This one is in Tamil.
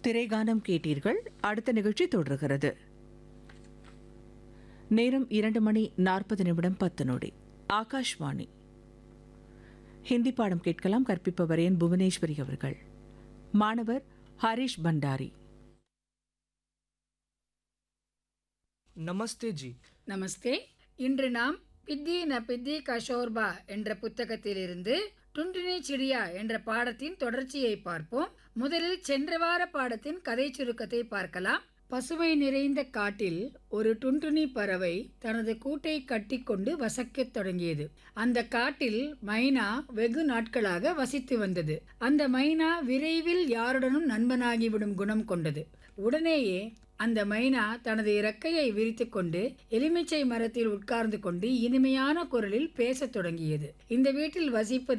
திரைகானம் கேட்டீர்கள் அடுத்த நிகழ்ச்சி தொடர்கிறது நேரம் இரண்டு மணி நாற்பது நிமிடம் பத்து நொடி ஆகாஷ்வாணி ஹிந்தி பாடம் கேட்கலாம் கற்பிப்பவர் என் புவனேஸ்வரி அவர்கள் மாணவர் ஹரிஷ் பண்டாரி நமஸ்தே ஜி நமஸ்தே இன்று நாம் பித்தி ந பித்தி கஷோர்பா என்ற புத்தகத்திலிருந்து டுண்டினி சிடியா என்ற பாடத்தின் தொடர்ச்சியை பார்ப்போம் முதலில் சென்ற வார பாடத்தின் கதை சுருக்கத்தை பார்க்கலாம் பசுமை நிறைந்த காட்டில் ஒரு டுன்டுனி பறவை தனது கூட்டை கட்டிக்கொண்டு வசிக்கத் தொடங்கியது அந்த காட்டில் மைனா வெகு நாட்களாக வசித்து வந்தது அந்த மைனா விரைவில் யாருடனும் நண்பனாகிவிடும் குணம் கொண்டது உடனேயே அந்த மைனா தனது இறக்கையை விரித்துக்கொண்டு எலுமிச்சை மரத்தில் உட்கார்ந்து கொண்டு இனிமையான குரலில் பேசத் தொடங்கியது இந்த வீட்டில் வசிப்பது